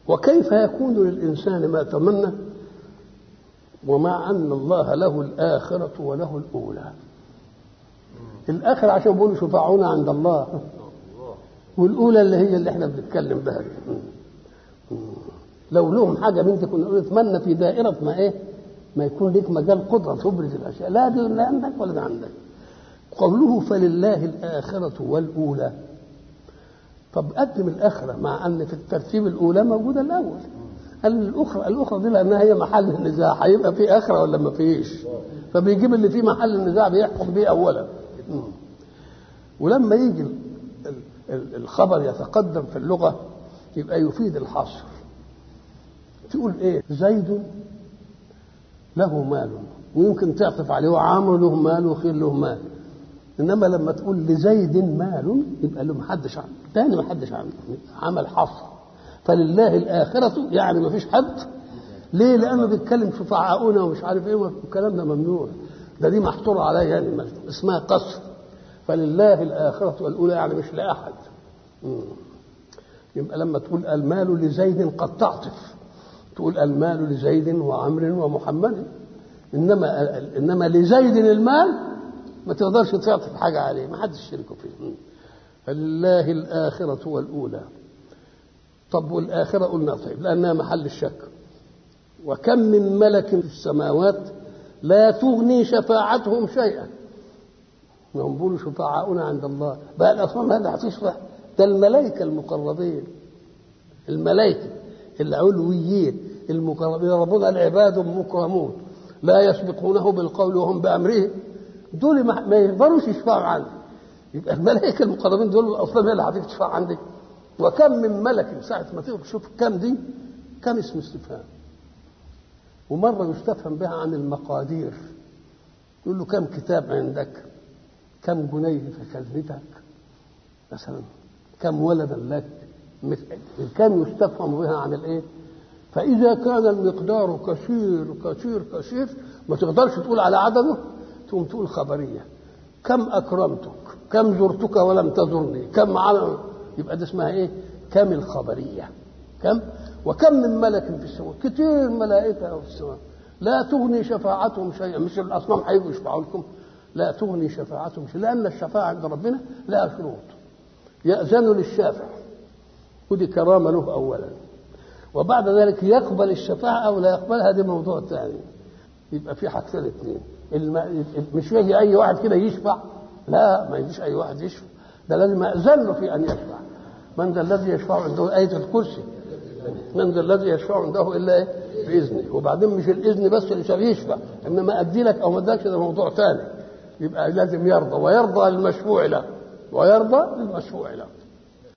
وكيف يكون للإنسان ما تمنى ومع أن الله له الآخرة وله الأولى الآخرة عشان بيقولوا شفاعونا عند الله والأولى اللي هي اللي احنا بنتكلم بها لو لهم حاجة بنت كنا نقول اتمنى في دائرة ما ايه ما يكون لك مجال قدرة تبرز الأشياء لا دي لا عندك ولا ده عندك قوله فلله الآخرة والأولى طب قدم الآخرة مع أن في الترتيب الأولى موجودة الأول قال الأخرى الأخرى دي لأنها هي محل النزاع هيبقى في آخرة ولا ما فيش فبيجيب اللي فيه محل النزاع بيحكم بيه أولا ولما يجي الخبر يتقدم في اللغة يبقى يفيد الحصر تقول ايه زيد له مال ويمكن تعطف عليه وعمرو له مال وخير له مال انما لما تقول لزيد مال يبقى له محدش عنه تاني محدش عنه عمل حصر فلله الاخره يعني ما فيش حد ليه لانه بيتكلم شفعاؤنا ومش عارف ايه والكلام ده ممنوع ده دي محصوره عليها يعني اسمها قصر فلله الاخره والاولى يعني مش لاحد يبقى لما تقول المال لزيد قد تعطف تقول المال لزيد وعمر ومحمد انما انما لزيد المال ما تقدرش تعطف حاجه عليه ما حدش يشركه فيه فلله الاخره والاولى طب والاخره قلنا طيب لانها محل الشك وكم من ملك في السماوات لا تغني شفاعتهم شيئا هم بيقولوا شفعاؤنا عند الله بقى الاصنام هذا هتشفع ده الملائكه المقربين الملائكه العلويين المقربين ربنا العباد مكرمون لا يسبقونه بالقول وهم بامره دول ما يقدروش يشفعوا عنه يبقى الملائكه المقربين دول اصلا هي اللي هتشفع عندك وكم من ملك ساعه ما تيجي تشوف كم دي كم اسم استفهام ومره يستفهم بها عن المقادير يقول له كم كتاب عندك كم جنيه في خزنتك مثلا كم ولدا لك كم يستفهم بها عن الايه فاذا كان المقدار كثير كثير كثير ما تقدرش تقول على عدده تقوم تقول خبريه كم اكرمتك كم زرتك ولم تزرني كم على يبقى ده اسمها ايه كم الخبريه كم وكم من ملك في السماء كتير ملائكه في السماء لا تغني شفاعتهم شيئا مش الاصنام هيجوا يشفعوا لكم لا تغني شفاعتهم شيئا لان الشفاعه عند ربنا لها شروط يأذن للشافع ودي كرامة له أولا وبعد ذلك يقبل الشفاعة أو لا يقبلها دي موضوع ثاني يبقى في حاجتين اثنين الم... مش يجي أي واحد كده يشفع لا ما يجيش أي واحد يشفع ده لازم أذن له في أن يشفع من ذا الذي يشفع عنده آية الكرسي من ذا الذي يشفع عنده إلا إيه؟ بإذنه وبعدين مش الإذن بس اللي يشفع إنما أدي لك أو ما أدكش ده موضوع ثاني يبقى لازم يرضى ويرضى للمشفوع له ويرضى للمشفوع له